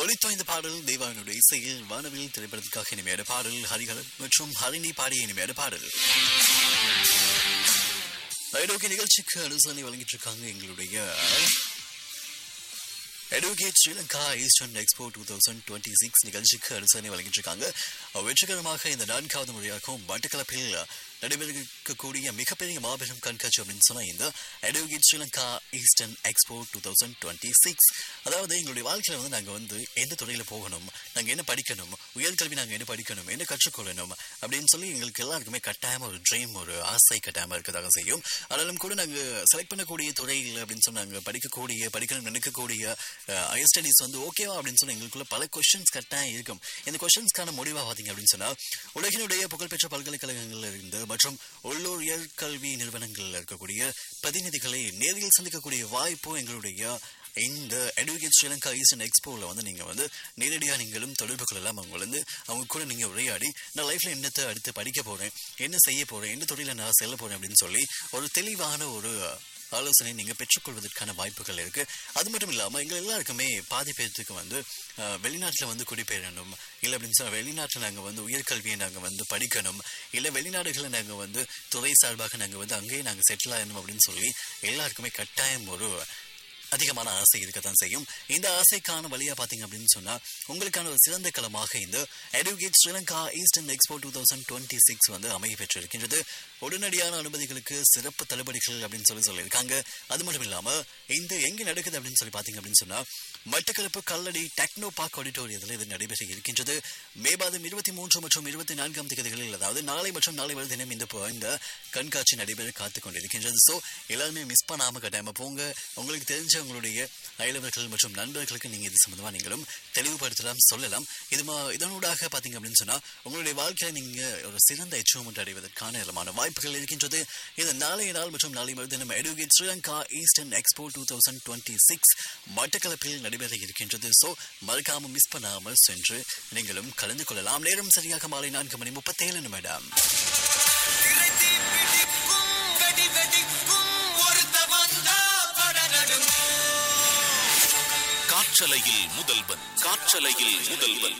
ஒளித்தோ இந்த பாடல் தேவாவினுடைய இசையில் வானவில் திரைப்படத்திற்காக இனிமையான பாடல் ஹரிஹரன் மற்றும் ஹரிணி பாடிய இனிமையான பாடல் ஐரோக்கிய நிகழ்ச்சிக்கு அனுசரணை வழங்கிட்டு இருக்காங்க எங்களுடைய educate Sri Lanka eastern expo two thousand twenty six நிகழ்ச்சிக்கு அனுசரணை வழங்கிட்டு இருக்காங்க வெற்றிகரமாக இந்த நான்காவது முறையாகவும் மட்டக்களப்பில் நடைபெறக்கூடிய மிகப்பெரிய மாபெரும் கண்காட்சி அப்படின்னு சொன்னா இந்த educate Sri Lanka eastern expo two thousand twenty six அதாவது எங்களுடைய வாழ்க்கையில வந்து நாங்க வந்து எந்த துறையில போகணும் நாங்க என்ன படிக்கணும் உயர்கல்வி நாங்க என்ன படிக்கணும் என்ன கற்றுக்கொள்ளணும் அப்படின்னு சொல்லி எங்களுக்கு எல்லாருக்குமே கட்டாயமா ஒரு ட்ரீம் ஒரு ஆசை கட்டாயமா இருக்கதாக செய்யும் ஆனாலும் கூட நாங்க செலக்ட் பண்ணக்கூடிய துறையில் அப்படின்னு சொன்னாங்க படிக்கக்கூடிய படிக்கணும் நினைக்கக்கூடிய ஹையர் ஸ்டடிஸ் வந்து ஓகேவா அப்படின்னு சொன்னா எங்களுக்குள்ள பல கொஸ்டின்ஸ் கட்டாயம் இருக்கும் இந்த கொஸ்டின்ஸ்க்கான முடிவா பாத்தீங்க அப்படின்னு சொன்னா உலகினுடைய புகழ்பெற்ற பல்கலைக்கழகங்கள்ல இருந்து மற்றும் உள்ளூர் உயர்கல்வி நிறுவனங்கள்ல இருக்கக்கூடிய பிரதிநிதிகளை நேரில் சந்திக்கக்கூடிய வாய்ப்பு எங்களுடைய இந்த எடுகேட் ஸ்ரீலங்கா ஈஸ்டர்ன் எக்ஸ்போவில் வந்து நீங்கள் வந்து நேரடியாக நீங்களும் தொடர்பு கொள்ளலாம் அவங்க வந்து அவங்க கூட நீங்கள் உரையாடி நான் லைஃப்பில் என்னத்தை அடுத்து படிக்க போகிறேன் என்ன செய்ய போகிறேன் என்ன தொழில நான் செல்ல போகிறேன் அப்படின்னு சொல்லி ஒரு தெளிவான ஒரு ஆலோசனை நீங்கள் பெற்றுக்கொள்வதற்கான வாய்ப்புகள் இருக்கு அது மட்டும் இல்லாமல் எங்கள் எல்லாருக்குமே பாதி பேர்த்துக்கு வந்து வெளிநாட்டில் வந்து குடிபெயரணும் இல்லை அப்படின்னு சொன்னால் வெளிநாட்டில் நாங்கள் வந்து உயர்கல்வியை நாங்கள் வந்து படிக்கணும் இல்லை வெளிநாடுகளில் நாங்கள் வந்து துறை சார்பாக நாங்கள் வந்து அங்கேயே நாங்கள் செட்டில் ஆகணும் அப்படின்னு சொல்லி எல்லாருக்குமே கட்டாயம் ஒரு அதிகமான ஆசை இருக்கத்தான் செய்யும் இந்த ஆசைக்கான வழியா பாத்தீங்க அப்படின்னு சொன்னா உங்களுக்கான ஒரு சிறந்த களமாக இந்த educate Sri Lanka eastern expo two thousand twenty six வந்து அமைய பெற்றிருக்கின்றது உடனடியான அனுமதிகளுக்கு சிறப்பு தள்ளுபடிகள் அப்படின்னு சொல்லி சொல்லியிருக்காங்க அது மட்டும் இல்லாம இந்த எங்க நடக்குது அப்படின்னு சொல்லி பாத்தீங்க அப்படின்னு சொன்னா மட்டக்களப்பு கல்லடி டெக்னோ பார்க் ஆடிட்டோரியத்தில் இது நடைபெற இருக்கின்றது மே மாதம் இருபத்தி மூன்று மற்றும் இருபத்தி நான்காம் தேதிகளில் அதாவது நாளை மற்றும் நாளை வரை தினம் இந்த இந்த கண்காட்சி நடைபெற காத்துக் கொண்டிருக்கின்றது ஸோ எல்லாருமே மிஸ் பண்ணாம கட்டாயமா போங்க உங்களுக்கு தெரிஞ்ச உங்களுடைய அயலவர்கள் மற்றும் நண்பர்களுக்கு நீங்க இது சம்பந்தமா நீங்களும் தெளிவுபடுத்தலாம் சொல்லலாம் இது இதனூடாக பாத்தீங்க அப்படின்னு சொன்னா உங்களுடைய வாழ்க்கையில நீங்க ஒரு சிறந்த அச்சீவ்மெண்ட் அடைவதற்கான எல்லாமான வாய்ப்புகள் இருக்கின்றது இந்த நாளைய நாள் மற்றும் நாளை மறுதினம் educate Sri Lanka eastern expo two thousand twenty six மட்டக்களப்பில் நடைபெற இருக்கின்றது ஸோ மறக்காம மிஸ் பண்ணாமல் சென்று நீங்களும் கலந்து கொள்ளலாம் நேரம் சரியாக மாலை நான்கு மணி முப்பத்தேழு நிமிடம் காற்றலையில் முதல்வன் காற்றலையில் முதல்வன்